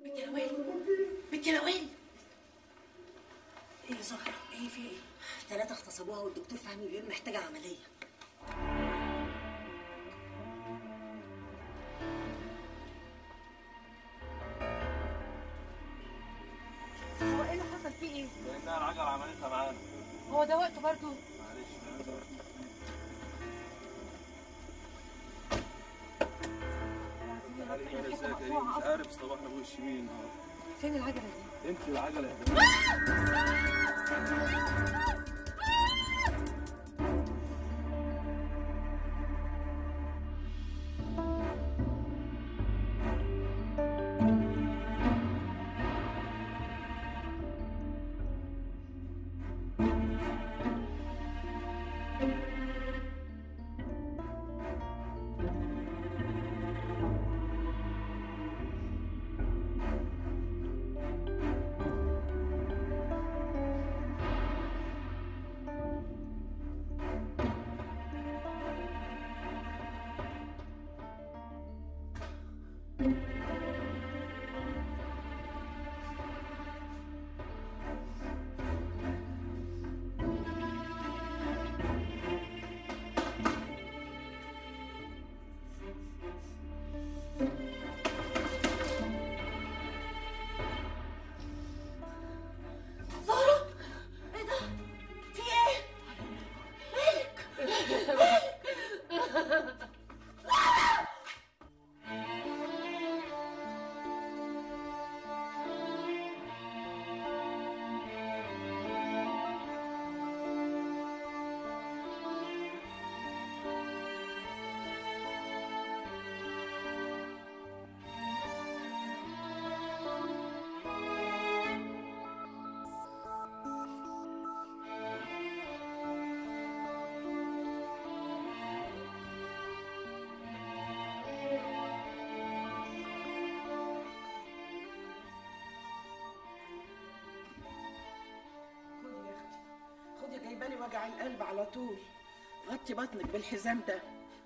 بنت نوال بنت نوال ايه يا زهرة ايه في ايه ثلاثة اغتصبوها والدكتور فهمي بيقول محتاجة عملية هو ايه اللي حصل فيه ايه؟ لانها العجله عملتها معانا هو ده وقته برضه معلش عليك انا ازاي يا كريم مش عارف صباحنا بوش مين النهارده فين العجله دي؟ انت العجله يا جماعه زهرة ايه ده في ايه مالك خدي يا اختي خدي جايبالي وجع القلب على طول غطي بطنك بالحزام ده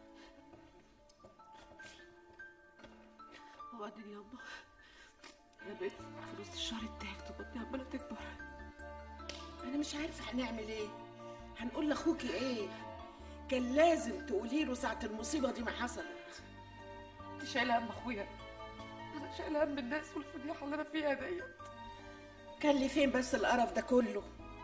وبعدين يابا انا بقيت في نص الشهر التالت وبطني عماله تكبر انا مش عارفه هنعمل ايه هنقول لاخوكي ايه كان لازم تقولي له ساعه المصيبه دي ما حصلت انت شايله هم اخويا انا شايله هم الناس والفضيحه اللي انا فيها ديت كان لي فين بس القرف ده كله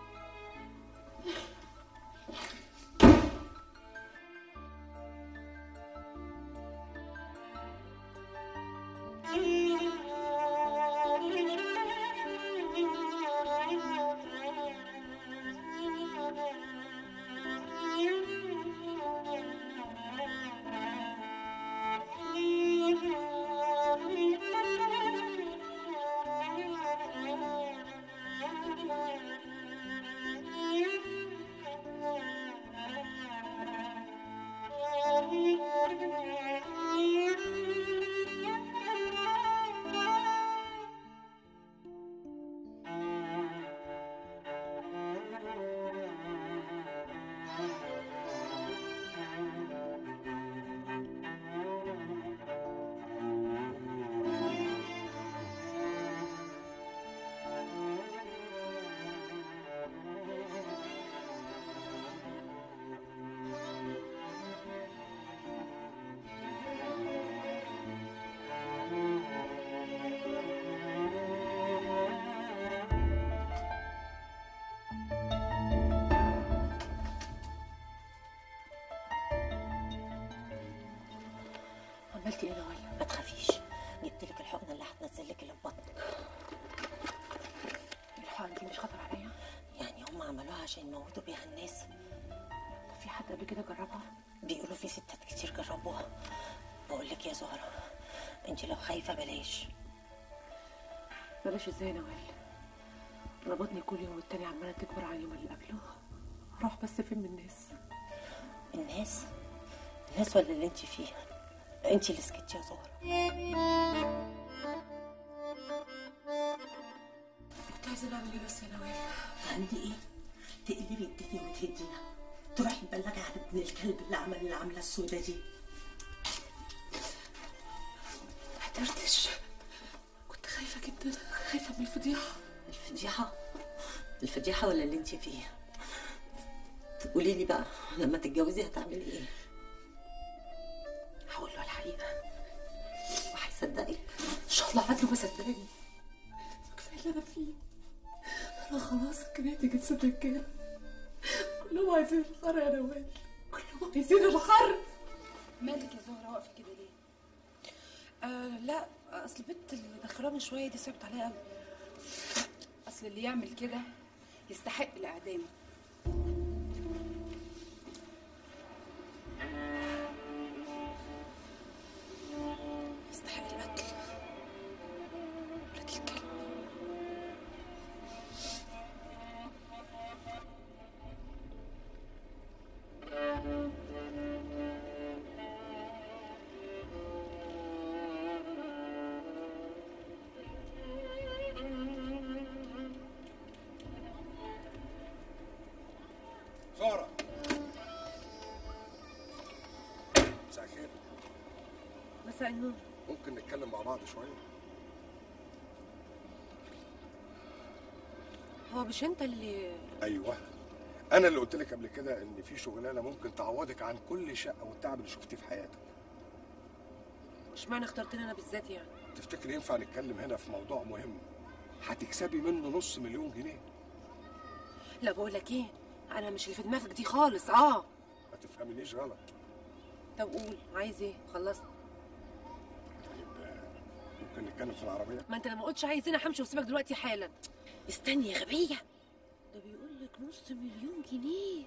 عملتي ايه يا نوال ما تخافيش جبت لك الحقنه اللي هتنزل لك اللي في بطنك الحقن دي مش خطر عليا يعني هم عملوها عشان يموتوا بيها الناس طب في حد قبل كده جربها بيقولوا في ستات كتير جربوها بقول لك يا زهره انت لو خايفه بلاش بلاش ازاي يا نوال انا بطني كل يوم والتاني عماله تكبر على اليوم اللي قبله اروح بس فين من الناس الناس الناس ولا اللي انت فيها انت اللي سكتي يا زهره كنت عايزه نعمل ايه بس يا نوال تعملي ايه تقلبي الدنيا وتهديها تروحي تبلغي عن ابن الكلب اللي عمل العمله السوداء دي ما قدرتش كنت خايفه اجيب فضيحه الفضيحة الفضيحة ولا اللي انت فيه قولي لي بقى لما تتجوزي هتعملي ايه هقول له الحقيقه وهيصدقك ان شاء الله عدله ما صدقني كفايه اللي انا فيه انا خلاص كرهت جنس الرجاله كلهم عايزين الحر يا نوال كلهم عايزين الحر مالك يا زهرة واقفة كده ليه؟ آه لا اصل البنت اللي دخلوها من شويه دي صعبت عليها قوي أصل اللي يعمل كده يستحق الإعدام يستحق القتل ولاد الكلب زهرة مساء الخير مساء النور ممكن نتكلم مع بعض شوية هو مش انت اللي أيوه أنا اللي قلت لك قبل كده إن في شغلانة ممكن تعوضك عن كل شقة والتعب اللي شفتيه في حياتك اشمعنى اخترتني انا بالذات يعني تفتكر ينفع نتكلم هنا في موضوع مهم هتكسبي منه نص مليون جنيه لا بقول لك ايه انا مش اللي في دماغك دي خالص اه ما تفهمنيش غلط طب قول عايز ايه خلصت طيب آه، ممكن نتكلم في العربية ما انت لما قلتش عايز انا همشي واسيبك دلوقتي حالا استني يا غبيه ده بيقول لك نص مليون جنيه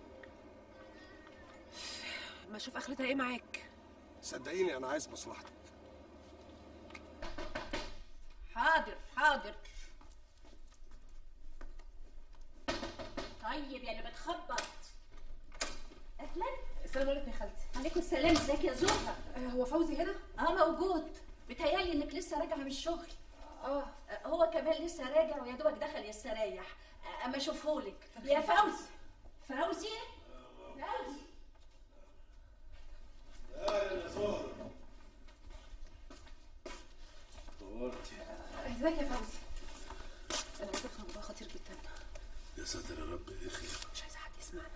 ما اشوف اخرتها ايه معاك صدقيني أنا عايز مصلحتك حاضر حاضر طيب يعني بتخبط اهلا السلام عليكم يا خالتي عليكم السلام ازيك يا زهره آه هو فوزي هنا اه موجود بتهيألي انك لسه راجعه من الشغل اه آه، هو كمان لسه راجع ويا دوبك دخل يستريح آه، اما اشوفهولك يا فوزي فوزي فوزي ازيك يا فوزي انا عايزه افهم موضوع خطير جدا يا ساتر يا رب ايه خير مش عايزه حد يسمعنا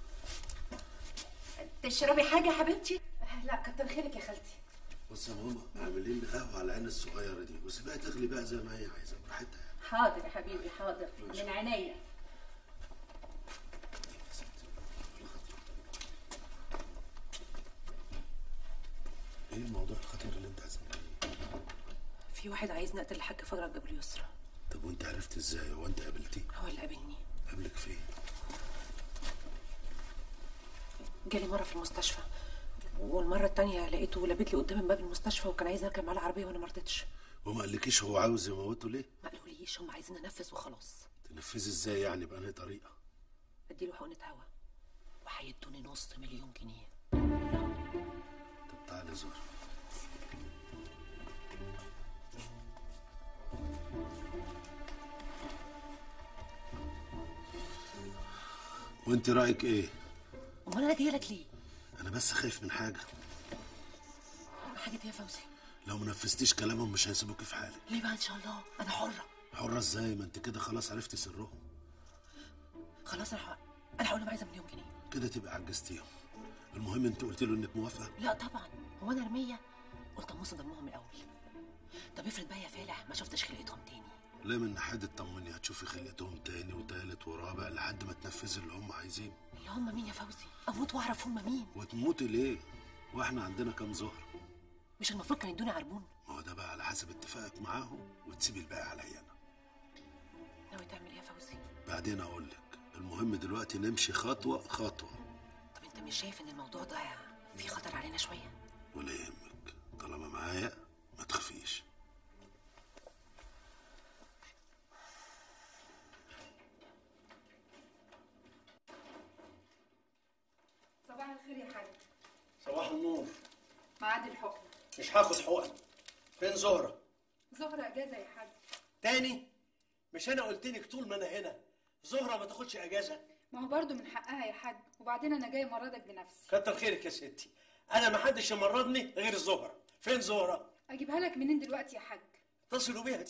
تشربي حاجه يا حبيبتي آه، لا كتر خيرك يا خالتي بص يا ماما اعملي لي قهوه على العين الصغيره دي وسيبها تغلي بقى زي ما هي عايزه براحتها يعني. حاضر يا حبيبي حاضر من عينيا يا ستي، ولا خطر. ايه الموضوع الخطير اللي انت عايزه تعمليه؟ في واحد عايزني اقتل الحاج فجر جبل يسرى طب وانت عرفت ازاي هو انت قابلتيه هو اللي قابلني قابلك فين جالي مره في المستشفى والمره التانية لقيته لابت لي قدام باب المستشفى وكان عايز اركب معاه العربيه وانا ما رضيتش وما قالكيش هو عاوز يموته ليه ما قالوليش هم عايزين انفذ وخلاص تنفذي ازاي يعني بأنهي طريقه اديله حقنه هوا وهيدوني نص مليون جنيه طب تعالى زهر وانت رايك ايه امال انا جايه لك ليه انا بس خايف من حاجه حاجه ايه يا فوزي لو ما نفذتيش كلامهم مش هيسيبوكي في حالك ليه بقى ان شاء الله انا حره حرة ازاي ما انت كده خلاص عرفتي سرهم خلاص انا ح- انا هقول لهم عايزه مليون جنيه كده تبقى عجزتيهم المهم انت قلت له انك موافقه لا طبعا هو انا رميه قلت امص دمهم الاول طب افرض بقى يا فالح ما شفتش خلقتهم تاني لا من حد تطمني هتشوفي خلقتهم تاني وتالت ورابع لحد ما تنفذي اللي هم عايزينه اللي هم مين يا فوزي اموت واعرف هم مين وتموتي ليه واحنا عندنا كام زهر مش المفروض كانوا يدوني عربون ما هو ده بقى على حسب اتفاقك معاهم وتسيبي الباقي عليا انا ناوي تعمل ايه يا فوزي بعدين اقول لك المهم دلوقتي نمشي خطوه خطوه طب انت مش شايف ان الموضوع ده فيه خطر علينا شويه ولا يهمك طالما معايا ما تخافيش صباح الخير يا حاج صباح النور ميعاد الحكم مش هاخد حقن فين زهرة زهرة اجازة يا حاج تاني مش انا قلت لك طول ما انا هنا زهرة ما تاخدش اجازة ما هو برضو من حقها يا حاج وبعدين انا جاي مرضك بنفسي كتر خيرك يا ستي انا ما حدش يمرضني غير زهرة فين زهرة اجيبها لك منين دلوقتي يا حاج اتصلوا بيها تيجي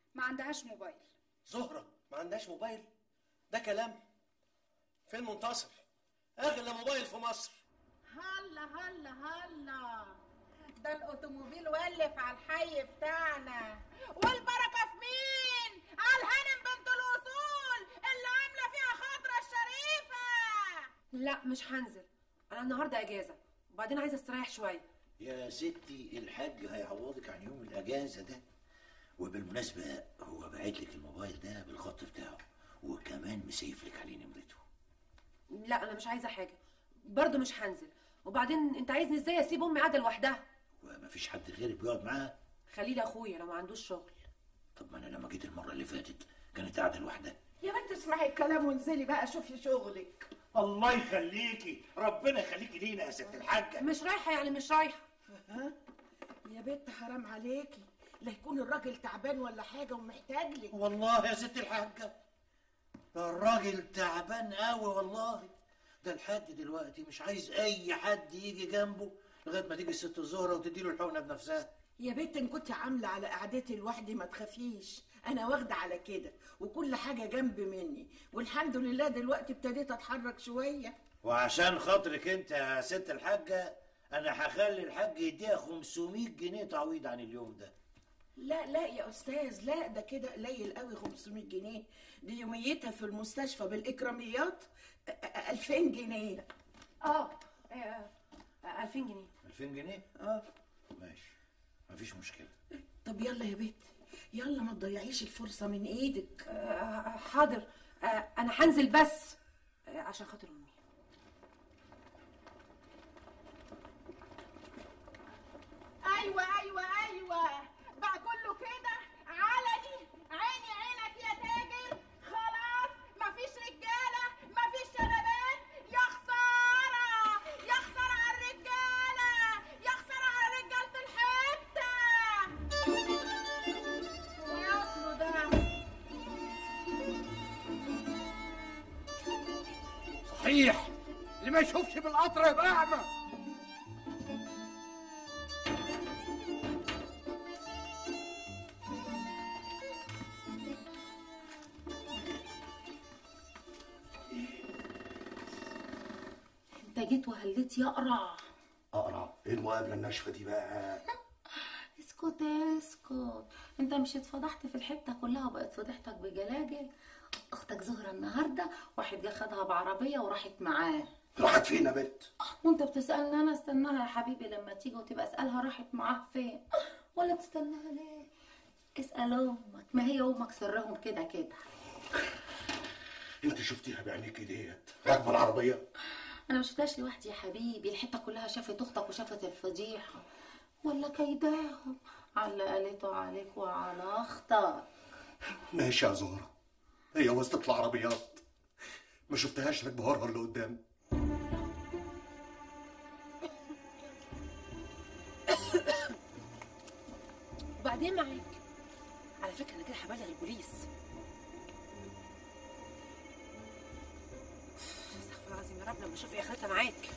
ما عندهاش موبايل زهرة ما عندهاش موبايل ده كلام فين منتصر اغلى موبايل في مصر هلا هلا هلا ده الاوتوموبيل ولف على الحي بتاعنا والبركه في مين على الهانم بنت الاصول اللي عامله فيها خضره الشريفه لا مش هنزل انا النهارده اجازه وبعدين عايزه استريح شويه يا ستي الحاج هيعوضك عن يوم الاجازه ده وبالمناسبه هو باعت لك الموبايل ده بالخط بتاعه وكمان مسيف لك عليه نمرته لا انا مش عايزه حاجه برضه مش هنزل وبعدين انت عايزني ازاي اسيب امي قاعده لوحدها ومفيش حد غيرك بيقعد معاها خليه لاخويا لو ما عندوش شغل طب ما انا لما جيت المره اللي فاتت كانت قاعده لوحدها يا بنت اسمعي الكلام وانزلي بقى شوفي شغلك الله يخليكي ربنا يخليكي لينا يا ست الحاجه مش رايحه يعني مش رايحه ها يا بنت حرام عليكي لا يكون الراجل تعبان ولا حاجه ومحتاج لك والله يا ست الحاجه ده الراجل تعبان قوي والله ده لحد دلوقتي مش عايز اي حد يجي جنبه لغايه ما تيجي الست الزهره وتديله الحقنه بنفسها يا بنت ان كنت عامله على قعدتي لوحدي ما تخافيش انا واخده على كده وكل حاجه جنب مني والحمد لله دلوقتي ابتديت اتحرك شويه وعشان خاطرك انت يا ست الحاجه انا هخلي الحاج يديها 500 جنيه تعويض عن اليوم ده لا لا يا استاذ لا ده كده قليل قوي 500 جنيه دي يوميتها في المستشفى بالاكراميات أ- أ- 2000 جنيه اه آه، آه، 2000 جنيه 2000 جنيه اه ماشي مفيش مشكله طب يلا يا بنت يلا ما تضيعيش الفرصه من ايدك آه، حاضر آه، انا هنزل بس آه، عشان خاطر امي ايوه ايوه ايوه بقى كله كده علني عيني عينك يا تاجر خلاص مفيش رجاله مفيش شنبات يا خساره يا خساره على الرجاله يا خساره على رجاله الحته ويصلوا ده صحيح اللي ما يشوفش بالقطر يبقى اعمى انت جيت وهليت يا قرع اقرا ايه المقابله الناشفه دي بقى اسكت اسكت انت مش اتفضحت في الحته كلها وبقت فضيحتك بجلاجل اختك زهره النهارده واحد جه خدها بعربيه وراحت معاه راحت فين يا بنت وانت بتسالني انا استناها يا حبيبي لما تيجي وتبقى اسالها راحت معاه فين ولا تستناها ليه اسال امك ما هي امك سرهم كده كده انت شفتيها بعينيكي ديت راكبه العربيه انا ما شفتهاش لوحدي يا حبيبي الحته كلها شافت اختك وشافت الفضيحه ولا كيداهم على قالته عليك وعلى اختك ماشي يا زهره هي وسط العربيات ما شفتهاش راكبه ورا اللي قدام وبعدين معاك على فكره انا كده هبلغ البوليس استغفر الله العظيم يا رب لما اشوف ايه اخرتها معاك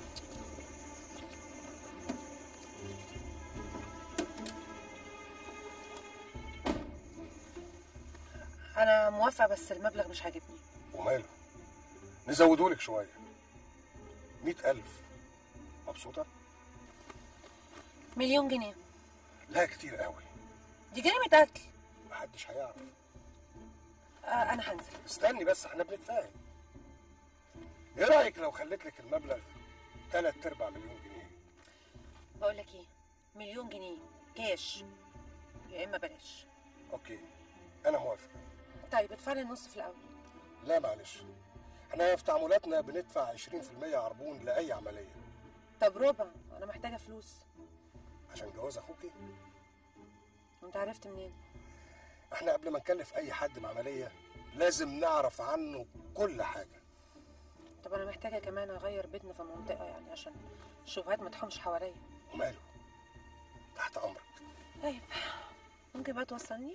انا موافقه بس المبلغ مش عاجبني وماله نزودهولك شويه مئة ألف مبسوطة؟ مليون جنيه لا كتير قوي دي جريمه قتل محدش هيعرف آه انا هنزل استني بس احنا بنتفاهم ايه رأيك لو خليت لك المبلغ تلات ارباع مليون جنيه بقول لك ايه مليون جنيه كاش يا اما بلاش اوكي انا موافق طيب ادفع لي النص في الاول لا معلش احنا في تعاملاتنا بندفع 20% عربون لأي عملية طب ربع انا محتاجه فلوس عشان جواز اخوكي وانت عرفت منين احنا قبل ما نكلف اي حد بعملية لازم نعرف عنه كل حاجة طب انا محتاجه كمان اغير بيتنا في المنطقه يعني عشان الشبهات ما تحومش حواليا وماله تحت امرك طيب ممكن بقى توصلني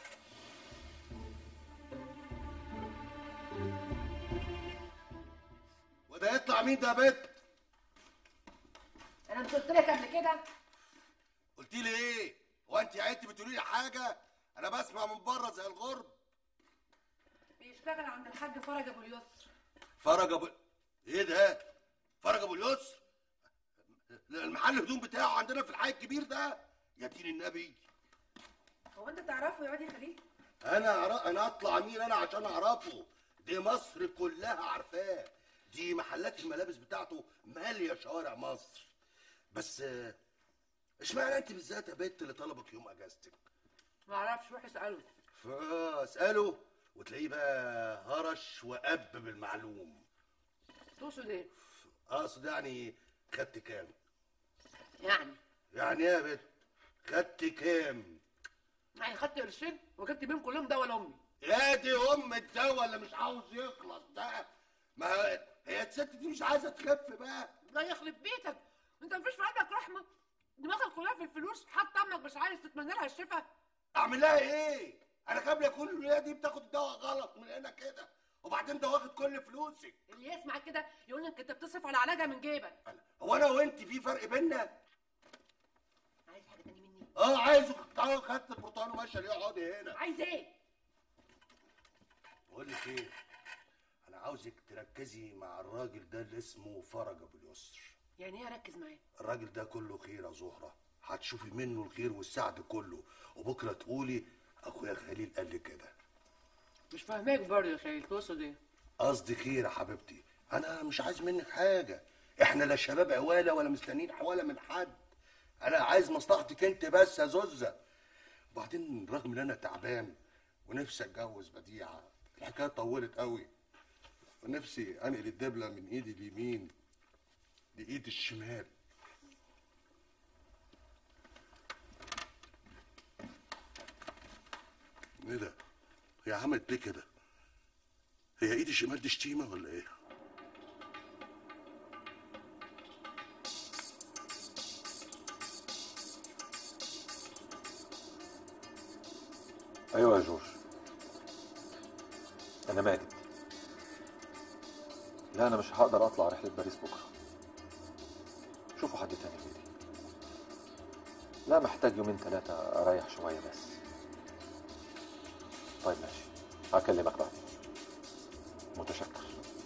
وده يطلع مين ده يا بنت انا مش قلت لك قبل كده قلت لي ايه هو انت عدتي بتقولي لي حاجه انا بسمع من بره زي الغرب بيشتغل عند الحاج فرج ابو اليسر فرج ابو ايه ده فرج ابو اليسر المحل هدوم بتاعه عندنا في الحي الكبير ده يا دين النبي هو انت تعرفه يا واد يا خليل انا أعرف انا اطلع مين انا عشان اعرفه دي مصر كلها عارفاه دي محلات الملابس بتاعته ماليه شوارع مصر بس آه، اشمعنى انت بالذات يا بنت اللي طلبك يوم اجازتك ما اعرفش روح اساله فاساله وتلاقيه بقى هرش واب بالمعلوم تقصد ايه اقصد يعني خدت كام يعني يعني ايه يا بنت خدت كام يعني خدت قرشين وجبت بيهم كلهم دواء لامي يا دي ام الدواء اللي مش عاوز يخلص ده ما هي الست دي مش عايزه تخف بقى لا يخرب بيتك انت مفيش في عندك رحمه دماغك كلها في الفلوس حتى امك مش عايز تتمنى لها الشفاء اعمل لها ايه انا قبل اكون الوليه دي بتاخد الدواء غلط من هنا كده وبعدين ده واخد كل فلوسك اللي يسمع كده يقول لك انت بتصرف على علاجها من جيبك هو انا وانت في فرق بينا عايز حاجه تاني مني اه عايزه تعالى خدت البرتقال وماشيه ليه اقعدي هنا عايز ايه بقول لك ايه انا عاوزك تركزي مع الراجل ده اللي اسمه فرج ابو اليسر يعني ايه اركز معاه الراجل ده كله خير يا زهره هتشوفي منه الخير والسعد كله وبكره تقولي اخويا خليل قال لي كده مش فاهماك برضه يا خليل تقصد ايه قصدي خير يا حبيبتي انا مش عايز منك حاجه احنا لا شباب عواله ولا مستنيين حواله من حد انا عايز مصلحتك انت بس يا زوزه وبعدين رغم ان انا تعبان ونفسي اتجوز بديعه الحكايه طولت قوي ونفسي انقل الدبله من ايدي اليمين لايد الشمال ايه ده هي عملت ليه كده هي ايدي الشمال دي شتيمه ولا ايه ايوه يا جورج انا ماجد لا انا مش هقدر اطلع رحله باريس بكره شوفوا حد تاني غيري لا محتاج يومين ثلاثه اريح شويه بس طيب ماشي هكلمك بعدين متشكر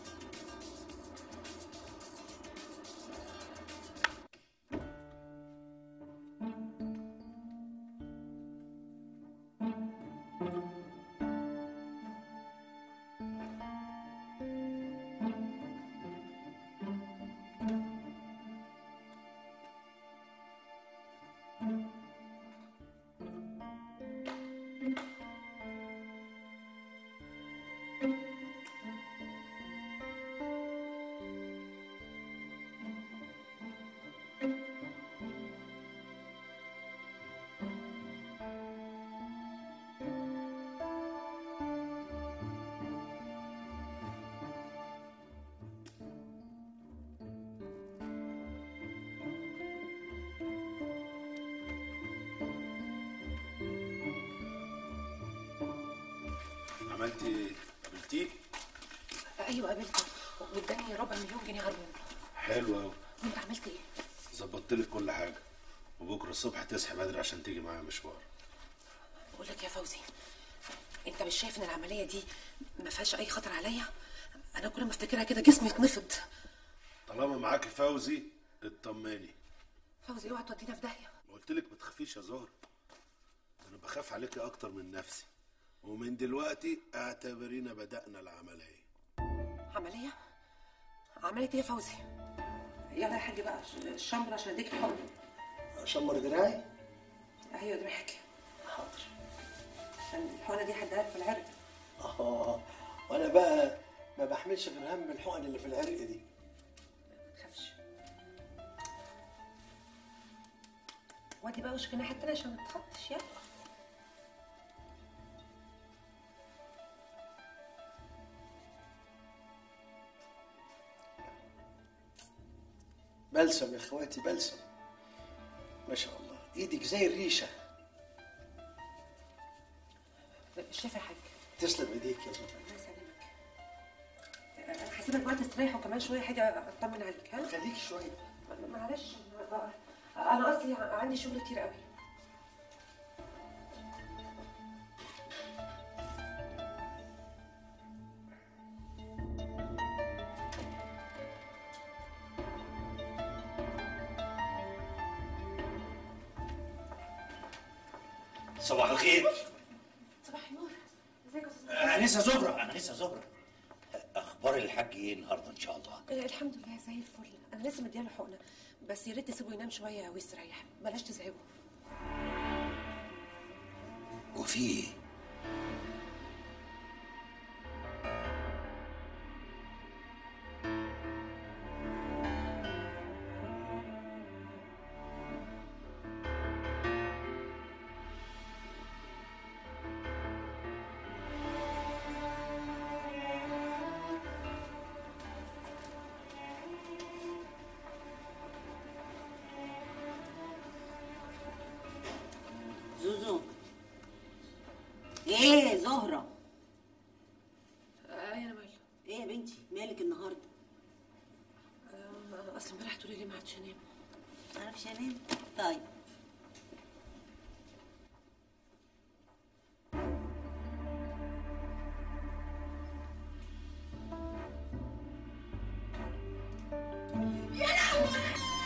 عملتي ايه؟ قابلتيه؟ ايوه قابلته واداني ربع مليون جنيه عربون حلو قوي وانت عملت ايه ظبطت لك كل حاجه وبكره الصبح تصحي بدري عشان تيجي معايا مشوار بقول لك يا فوزي انت مش شايف ان العمليه دي ما فيهاش اي خطر عليا انا كل ما افتكرها كده جسمي يتنفض طالما معاكي فوزي اطمني فوزي اوعى تودينا في داهيه قلت لك ما تخافيش يا زهر انا بخاف عليكي اكتر من نفسي ومن دلوقتي اعتبرينا بدأنا العمليه عمليه عمليه ايه يا فوزي يلا يا حاج بقى الشمبر عشان اديك الحقن شمر دراعي ايوه دراعك حاضر عشان الحقنه دي هديها لك في العرق اه وانا بقى ما بحملش غير هم الحقن اللي في العرق دي ما تخافش وادي بقى وشك الناحيه التانيه عشان ما تتخطش يلا بلسم يا اخواتي بلسم ما شاء الله ايدك زي الريشه شايف يا حاج تسلم ايديك يا زلمه الله يسلمك انا هسيبك بقى تستريح وكمان شويه حاجه اطمن عليك ها خليك شويه معلش انا اصلي عندي شغل كتير قوي صباح الخير صباح النور ازيك يا استاذ انسه زهره انسه زهره اخبار الحاج ايه النهارده ان شاء الله آه، الحمد لله زي الفل انا لسه مدياله حقنه بس يا ريت تسيبه ينام شويه ويستريح بلاش تزعجه وفي ايه زوزو ايه زهرة آه انا مالي ايه يا بنتي مالك النهارده آه اصل امبارح تقولي لي ما عرفتش انام معرفش انام طيب يا لهوي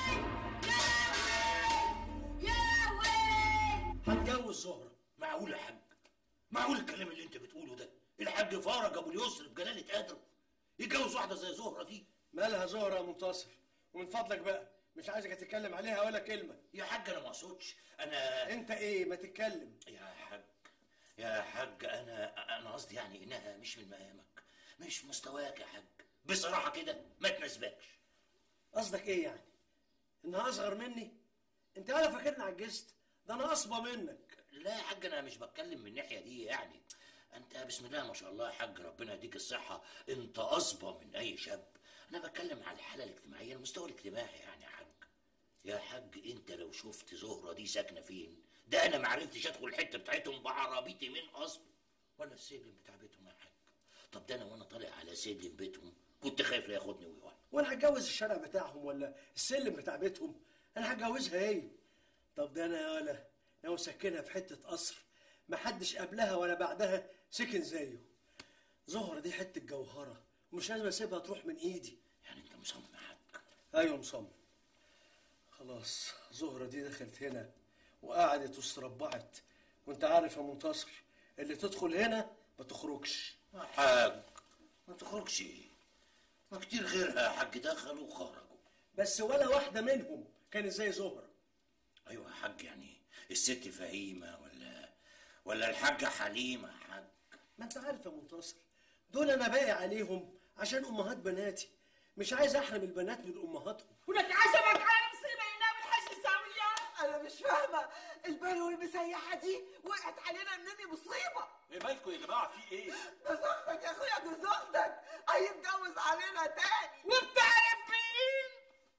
يا لهوي هتجوز زهره معقول يا حاج معقول الكلام اللي انت بتقوله ده الحاج فرج ابو اليسر بجلاله قدره يتجوز واحده زي زهره دي مالها زهرة يا منتصر ومن فضلك بقى مش عايزك تتكلم عليها ولا كلمة يا حاج انا ما اقصدش انا انت ايه ما تتكلم يا حاج يا حاج انا انا قصدي يعني انها مش من مقامك مش مستواك يا حاج بصراحه كده ما تناسبكش قصدك ايه يعني انها اصغر مني انت ولا فاكرني عجزت ده انا اصبى منك لا يا حاج انا مش بتكلم من الناحيه دي يعني انت بسم الله ما شاء الله يا حاج ربنا يديك الصحه انت اصبى من اي شاب انا بتكلم على الحاله الاجتماعيه المستوى الاجتماعي يعني يا حاج يا حاج انت لو شفت زهره دي ساكنه فين ده انا ما عرفتش ادخل الحته بتاعتهم بعربيتي من اصل ولا السلم بتاع بيتهم يا حاج طب ده انا وانا طالع على سلم بيتهم كنت خايف لا ياخدني ويوقع وانا هتجوز الشارع بتاعهم ولا السلم بتاع بيتهم انا هتجوزها هي طب ده انا يا ولا لو سكنها في حته قصر ما حدش قبلها ولا بعدها سكن زيه زهره دي حته جوهره ومش لازم اسيبها تروح من ايدي يعني انت مصمم يا حاج ايوه مصمم خلاص زهره دي دخلت هنا وقعدت واستربعت وانت عارف يا منتصر اللي تدخل هنا ما تخرجش يا حاج ما تخرجش ما كتير غيرها يا حاج دخلوا وخرجوا بس ولا واحده منهم كانت زي زهره ايوه يا حاج يعني الست فهيمه ولا ولا الحاجه حليمه يا حاج ما انت عارف يا منتصر دول انا باقي عليهم عشان امهات بناتي مش عايز احرم البنات من امهاتهم ولك عجبك على مصيبه ينام الحاج الساويه انا مش فاهمه البلوه المسيحه دي وقعت علينا مني مصيبه ايه مالكم يا جماعه في ايه؟ ده زوجتك يا اخويا ده زوجتك هيتجوز علينا تاني وبتعرف مين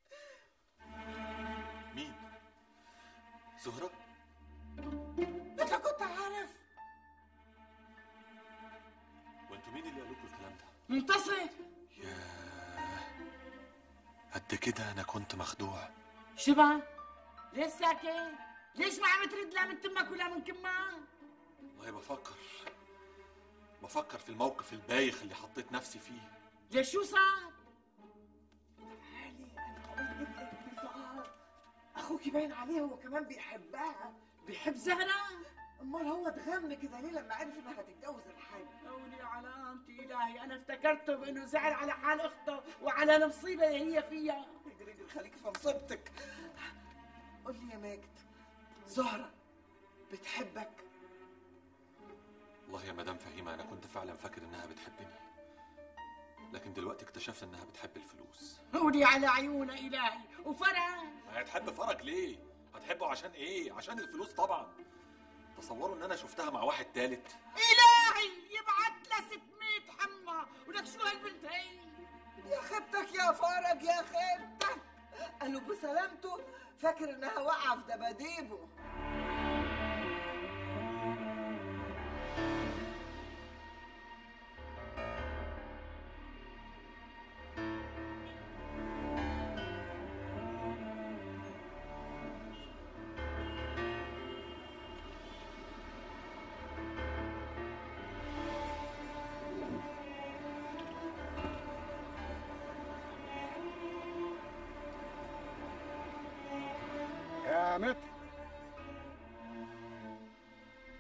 مين؟ زهره؟ انت كنت عارف وانتوا مين اللي قال لكم الكلام ده؟ منتصر قد كده انا كنت مخدوع شو بقى؟ ليش ساكت؟ ليش ما عم ترد لا من تمك ولا من كمان؟ والله بفكر بفكر في الموقف البايخ اللي حطيت نفسي فيه ليش شو صار؟ اخوك باين عليه هو كمان بيحبها بيحب زهرة؟ امال هو اتغم كده ليه لما عرف انها هتتجوز الحاج قولي على انت الهي انا افتكرته بانه زعل على حال اخته وعلى المصيبه اللي هي فيها اجري اجري خليك في مصيبتك قول لي يا ماجد زهرة بتحبك والله يا مدام فهيمة أنا كنت فعلا فاكر إنها بتحبني لكن دلوقتي اكتشفت إنها بتحب الفلوس قولي على عيون الهي وفرح ما هي تحب فرج ليه؟ هتحبه عشان إيه؟ عشان الفلوس طبعا تصوروا إن أنا شفتها مع واحد تالت الهي يبعت لها 600 حمى ولك شو هالبنت هي يا خيبتك يا فرج يا خيبتك قالوا بسلامته فاكر انها واقعه في دباديبه يا متر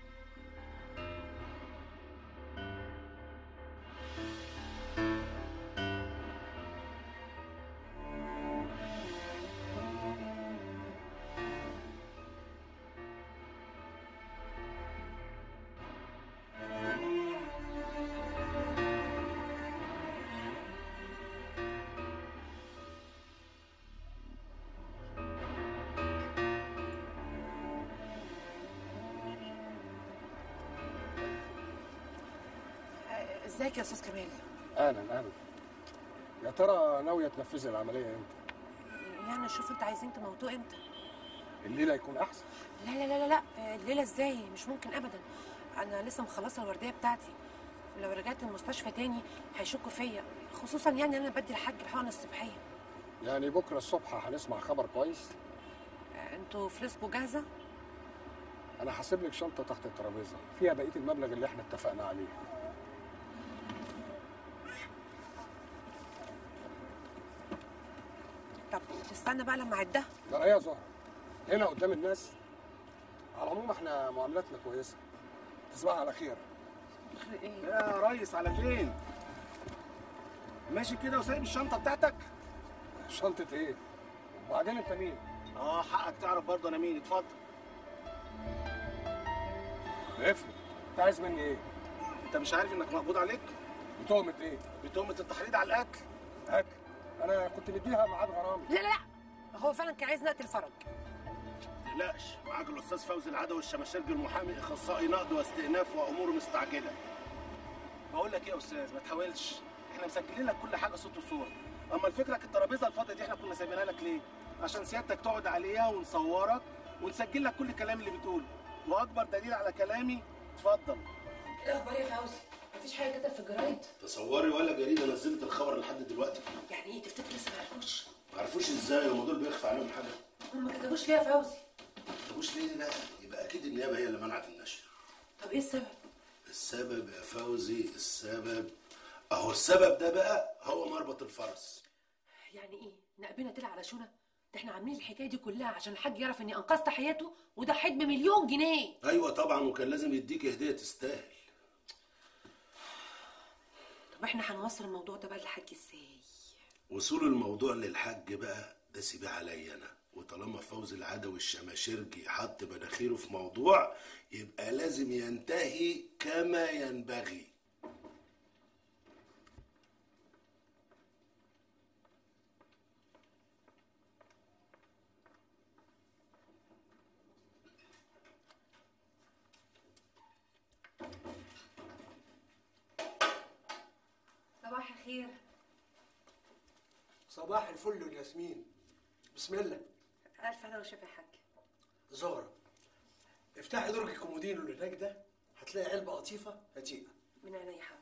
ازيك يا استاذ كمال اهلا اهلا يا ترى ناويه تنفذي العمليه امتى يعني شوف انت عايزين تموتوه امتى الليله يكون احسن لا لا لا لا لا الليله ازاي مش ممكن ابدا انا لسه مخلصه الورديه بتاعتي لو رجعت المستشفى تاني هيشكوا فيا خصوصا يعني انا بدي الحاج الحقنه الصبحيه يعني بكره الصبح هنسمع خبر كويس انتوا فلوسكوا جاهزه انا هسيب لك شنطه تحت الترابيزه فيها بقيه المبلغ اللي احنا اتفقنا عليه طب تستنى بقى لما اعدها لا ايه يا زهره هنا قدام الناس على العموم احنا معاملاتنا كويسه تصبح على خير يا ريس على فين؟ ماشي كده وسايب الشنطة بتاعتك؟ شنطة ايه؟ وبعدين انت مين؟ اه حقك تعرف برضه انا مين اتفضل افرض انت عايز مني ايه؟ انت مش عارف انك مقبوض عليك؟ بتهمة ايه؟ بتهمة التحريض على القتل قتل انا كنت مديها ميعاد غرامي لا لا لا هو فعلا كان عايز نقتل فرج تقلقش معاك الاستاذ فوزي العدوي الشماشرجي المحامي اخصائي نقد واستئناف وامور مستعجله بقول لك ايه يا استاذ ما تحاولش احنا مسجلين لك كل حاجه صوت وصوره اما الفكره الترابيزه الفاضيه دي احنا كنا سايبينها لك ليه عشان سيادتك تقعد عليها ونصورك ونسجل لك كل الكلام اللي بتقوله واكبر دليل على كلامي اتفضل ايه الاخبار يا فوزي مفيش حاجه كتب في الجرايد تصوري ولا جريده نزلت الخبر لحد دلوقتي يعني ايه تفتكر لسه ما عرفوش ما عرفوش ازاي هم دول بيخفى عليهم حاجه هم ما كتبوش ليه يا فوزي ما تبوش ليه دي بقى يبقى اكيد النيابه هي اللي منعت النشر طب ايه السبب السبب يا فوزي السبب اهو السبب ده بقى هو مربط الفرس يعني ايه نقبنا طلع على شونه ده احنا عاملين الحكايه دي كلها عشان الحاج يعرف اني انقذت حياته وضحيت بمليون جنيه ايوه طبعا وكان لازم يديك هديه تستاهل طب احنا هنوصل الموضوع ده بقى للحاج ازاي وصول الموضوع للحاج بقى ده سيبيه عليا انا وطالما فوزي العدوي الشماشرجي حط مناخيره في موضوع يبقى لازم ينتهي كما ينبغي صباح الخير صباح الفل والياسمين بسم الله الف انا وشفا يا حاج زهرة افتحي درج الكومودينو اللي هناك ده هتلاقي علبة قطيفة هاتيها من عينيا حاضر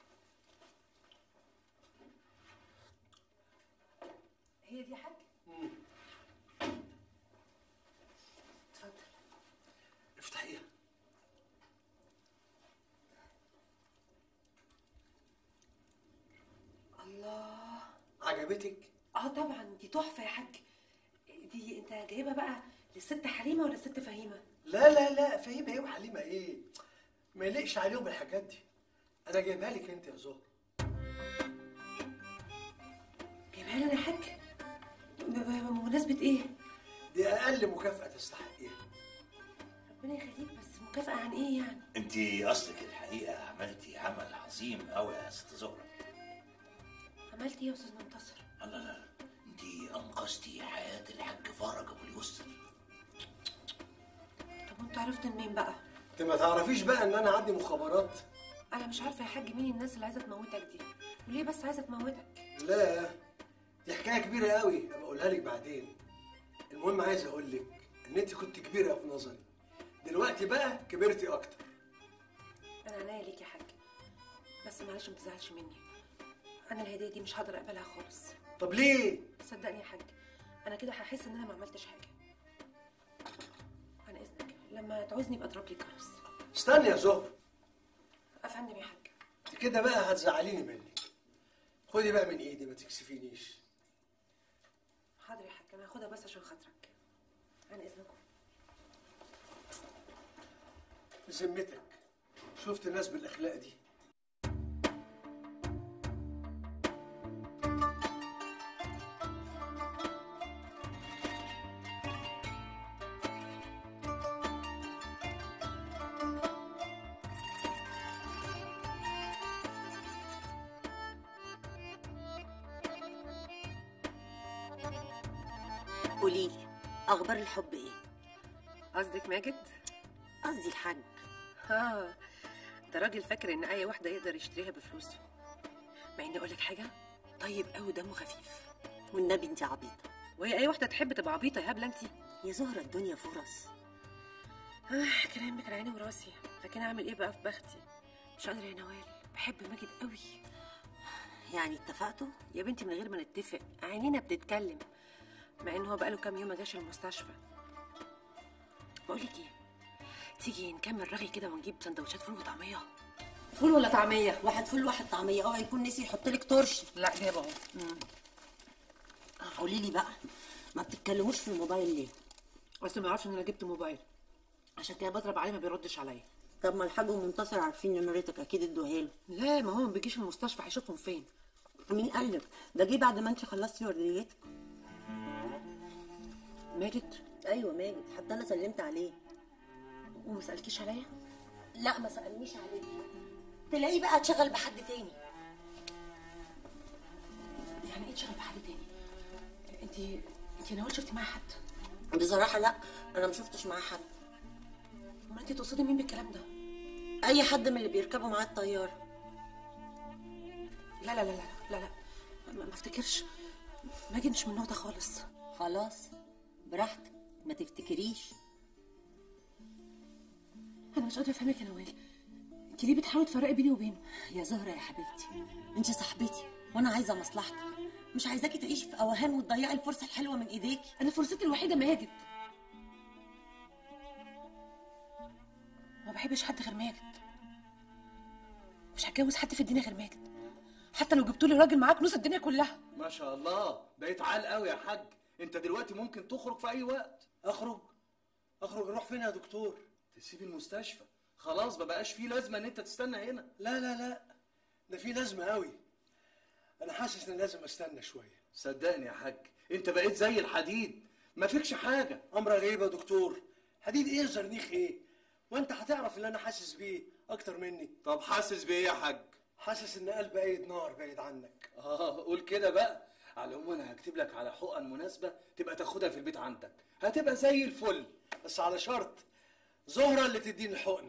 هي دي يا حاج اتفضل افتحيها الله عجبتك؟ اه طبعا دي تحفه يا حاج دي انت جايبها بقى للست حليمه ولا الست فهيمه لا لا لا فهيمة ايه وحليمة ايه؟ ما يليقش عليهم الحاجات دي انا جايبها لك انت يا زهرة جايبها لي انا يا حاج ب- ب- بمناسبه ايه دي اقل مكافأة تستحقيها ربنا يخليك بس مكافاه عن ايه يعني انت اصلك الحقيقه عملتي عمل عظيم قوي يا ست زهره عملت ايه يا استاذ منتصر لا لا لا انت انقذتي حياه الحاج فرج ابو اليسر طب وانت عرفت منين بقى انت ما تعرفيش بقى ان انا عندي مخابرات انا مش عارفه يا حاج مين الناس اللي عايزه تموتك دي وليه بس عايزه تموتك لا دي حكايه كبيره قوي ابقى اقولها لك بعدين المهم عايز اقول لك ان انت كنت كبيره في نظري دلوقتي بقى كبرتي اكتر انا عناية ليك يا حاج بس معلش ما تزعلش مني انا الهديه دي مش هقدر اقبلها خالص طب ليه صدقني يا حاج انا كده هحس ان انا ما عملتش حاجه عن اذنك لما تعوزني يبقى اضرب لي جرس استني يا زهر افندم يا حاج انت كده بقى هتزعليني منك خدي بقى من ايدي ما تكسفينيش حاضر يا حاج انا هاخدها بس عشان خاطرك عن اذنكم بذمتك شفت الناس بالاخلاق دي قولي لي اخبار الحب ايه قصدك ماجد قصدي الحاج اه انت راجل فاكر ان اي واحده يقدر يشتريها بفلوسه مع اني اقول لك حاجه طيب قوي دمه خفيف والنبي انت عبيطه وهي اي واحده تحب تبقى عبيطه يا هبله انت يا زهره الدنيا فرص آه كلامك على عيني وراسي لكن اعمل ايه بقى في بختي مش قادره يا نوال بحب ماجد قوي يعني اتفقتوا يا بنتي من غير ما نتفق عينينا بتتكلم مع ان هو بقاله كام يوم ما جاش المستشفى بقول لك ايه تيجي نكمل رغي كده ونجيب سندوتشات فول وطعميه فول ولا طعميه واحد فول واحد طعميه اوعى يكون نسي يحط لك ترش لا جايبه اهو قولي لي بقى ما بتتكلموش في الموبايل ليه اصل ما يعرفش ان انا جبت موبايل عشان كده بضرب عليه ما بيردش عليا طب ما الحاج ومنتصر عارفين نمرتك اكيد ادوها له لا ما هو ما بيجيش المستشفى هيشوفهم فين مين قال لك ده جه بعد ما انت خلصتي ورديتك ماجد ايوه ماجد حتى انا سلمت عليه وما سالكيش عليا لا ما سالنيش عليه تلاقيه بقى اتشغل بحد تاني يعني ايه تشغل بحد تاني انت انت ناوي شفتي معاه حد بصراحه لا انا ما شفتش معاه حد امال انت تقصدي مين بالكلام ده اي حد من اللي بيركبوا معاه الطياره لا لا لا لا لا لا ما ما افتكرش ماجد مش من النوع ده خالص خلاص براحتك ما تفتكريش انا مش قادره افهمك يا نوال انت ليه بتحاولي تفرقي بيني وبينه يا زهره يا حبيبتي انت صاحبتي وانا عايزه مصلحتك مش عايزاكي تعيشي في اوهام وتضيعي الفرصه الحلوه من ايديكي انا فرصتي الوحيده ماجد ما بحبش حد غير ماجد مش هتجوز حد في الدنيا غير ماجد حتى لو جبتولي راجل معاه كنوز الدنيا كلها ما شاء الله بقيت عال قوي يا حاج انت دلوقتي ممكن تخرج في اي وقت اخرج اخرج اروح فين يا دكتور تسيب المستشفى خلاص ما بقاش فيه لازمه ان انت تستنى هنا لا لا لا ده في لازمه قوي انا حاسس ان لازم استنى شويه صدقني يا حاج انت بقيت زي الحديد ما فيكش حاجه امر غريب يا دكتور حديد ايه زرنيخ ايه وانت هتعرف اللي انا حاسس بيه اكتر مني طب حاسس بايه يا حاج حاسس ان قلب ايد نار بعيد عنك اه قول كده بقى على العموم انا هكتب لك على حقن مناسبه تبقى تاخدها في البيت عندك هتبقى زي الفل بس على شرط زهره اللي تديني الحقنه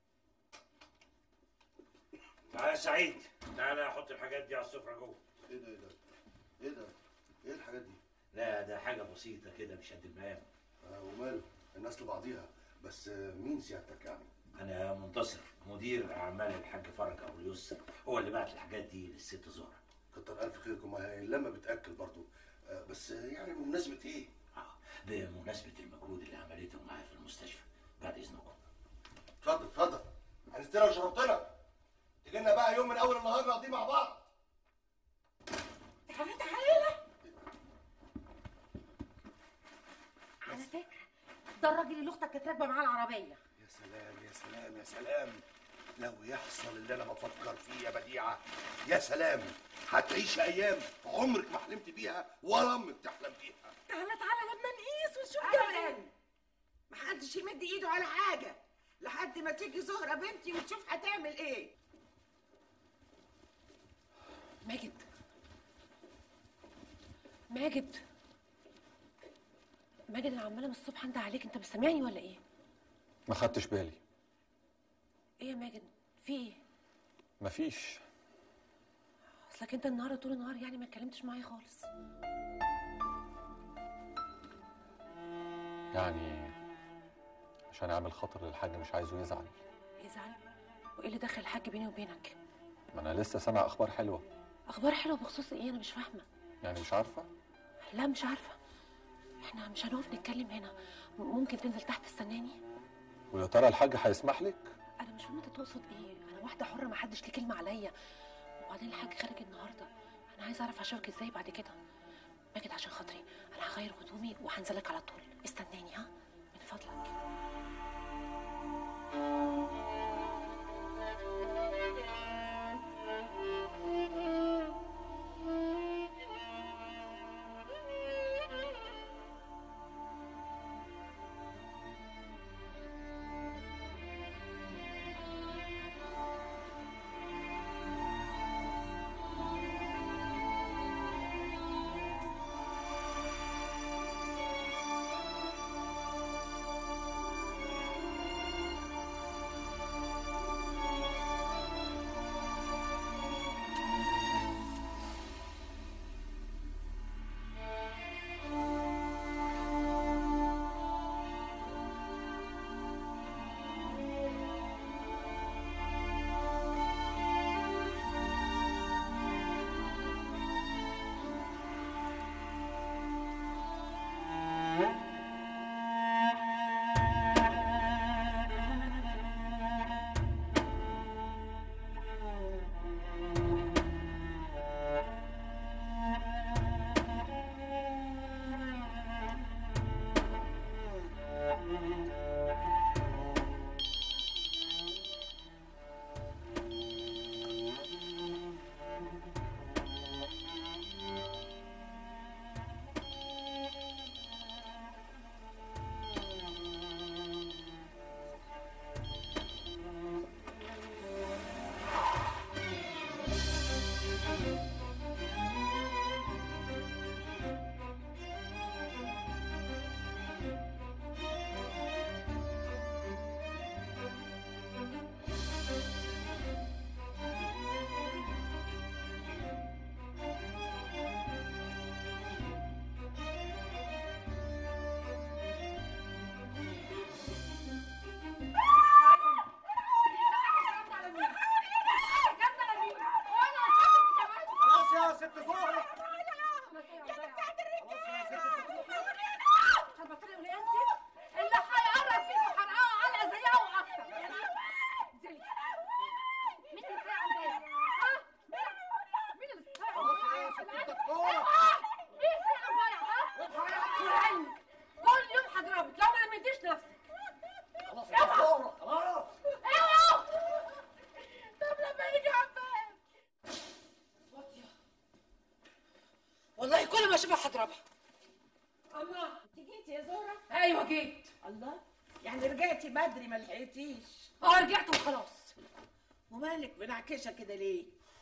تعالى يا سعيد تعالى احط الحاجات دي على السفره جوه ايه ده ايه ده ايه ده ايه الحاجات دي لا ده حاجه بسيطه كده مش قد المقام آه وماله الناس لبعضيها بس آه، مين سيادتك يعني انا منتصر مدير اعمال الحاج فرج ابو اليسر هو اللي بعت الحاجات دي للست زهره كتر الف خيركم ما هي لما بتاكل برضو آه، بس آه، يعني بمناسبه ايه بمناسبه المجهود اللي عملته معايا في المستشفى بعد اذنكم اتفضل اتفضل هنستنى وشرفتنا تيجي لنا بقى يوم من اول النهار نقضيه مع بعض تعالى تعالى على فكره ده الراجل اللي اختك كانت راكبه معاه العربيه يا سلام يا سلام يا سلام لو يحصل اللي انا بفكر فيه يا بديعه يا سلام هتعيش ايام عمرك ما حلمت بيها ولا امك تحلم بيها تعالى تعالى لما نقيس ونشوف أبداً. جمال محدش يمد ايده على حاجه لحد ما تيجي زهره بنتي وتشوف هتعمل ايه ماجد ماجد ماجد انا عماله من الصبح انده عليك انت مش سامعني ولا ايه ما خدتش بالي ايه يا ماجد في ايه مفيش اصلك انت النهارده طول النهار يعني ما اتكلمتش معايا خالص يعني عشان اعمل خاطر للحاج مش عايزه يزعل يزعل وايه اللي دخل الحاج بيني وبينك ما انا لسه سامع اخبار حلوه اخبار حلوه بخصوص ايه انا مش فاهمه يعني مش عارفه لا مش عارفه احنا مش هنقف نتكلم هنا م- ممكن تنزل تحت تستناني ويا ترى الحاج هيسمح لك انا مش فاهمه انت تقصد ايه انا واحده حره ما حدش ليه كلمه عليا وبعدين الحاج خارج النهارده انا عايزه اعرف هشوفك ازاي بعد كده ماجد عشان خاطري انا هغير هدومي وهنزلك على طول استناني ها من فضلك بدري ما لحقتيش اه رجعت وخلاص ومالك منعكشه كده ليه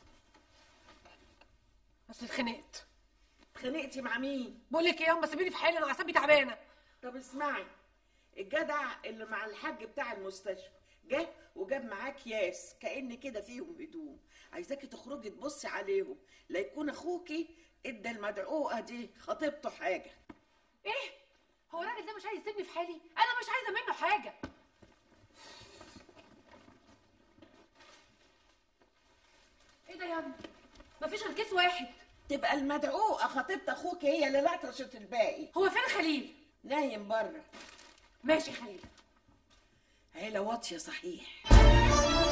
بس اتخنقت اتخانقتي مع مين بقول لك ايه يا أم سيبيني في حالي انا اعصابي تعبانه طب اسمعي الجدع اللي مع الحاج بتاع المستشفى جه وجاب معاه اكياس كأن كده فيهم هدوم عايزاكي تخرجي تبصي عليهم لا يكون اخوكي ادى المدعوقه دي خطيبته حاجه ايه هو الراجل ده مش عايز يسيبني في حالي انا مش عايزه منه حاجه ايه ده يا ابني مفيش غير كيس واحد تبقى المدعوقه خطيبه اخوك هي اللي لطشت الباقي هو فين خليل نايم بره ماشي خليل عيله واطيه صحيح